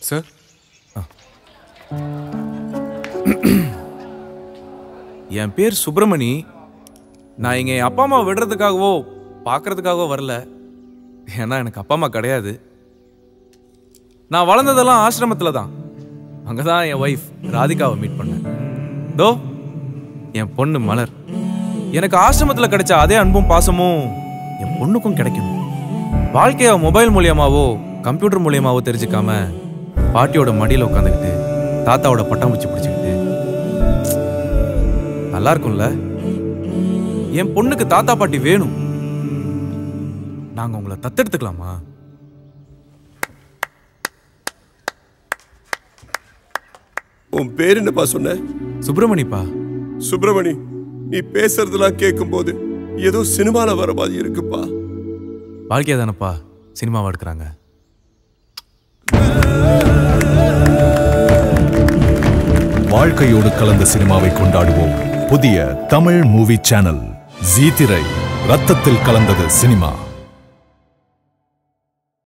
sir என் பேர் சுப்பிரமணி நான் இங்க என் அப்பா அம்மா விடுறதுக்காகவோ பார்க்கறதுக்காகவோ வரல ஏன்னா எனக்கு அப்பா அம்மா கிடையாது நான் வளர்ந்ததெல்லாம் ஆசிரமத்துல தான் அங்கதான் என் ஒய்ஃப் ராதிகாவை மீட் பண்ணேன் தோ என் பொண்ணு மலர் எனக்கு ஆசிரமத்துல கிடைச்ச அதே அன்பும் பாசமும் என் பொண்ணுக்கும் கிடைக்கும் வாழ்க்கைய மொபைல் மூலியமாவோ கம்ப்யூட்டர் மூலியமாவோ தெரிஞ்சுக்காம பாட்டியோட மடியில உட்காந்துக்கிட்டு தாத்தாவோட பட்டாம்பூச்சி பிடிச்சிக்கிட்டு நல்லா இருக்கும்ல என் பொண்ணுக்கு தாத்தா பாட்டி வேணும் நாங்க உங்களை தத்தெடுத்துக்கலாமா உன் பேர் என்னப்பா சொன்ன சுப்பிரமணிப்பா சுப்பிரமணி நீ பேசுறதெல்லாம் கேட்கும்போது ஏதோ சினிமால வர மாதிரி இருக்குப்பா வாழ்க்கையா தானப்பா சினிமாவா எடுக்கிறாங்க வாழ்க்கையோடு கலந்த சினிமாவை கொண்டாடுவோம் புதிய தமிழ் மூவி சேனல் ஜீ திரை ரத்தத்தில் கலந்தது சினிமா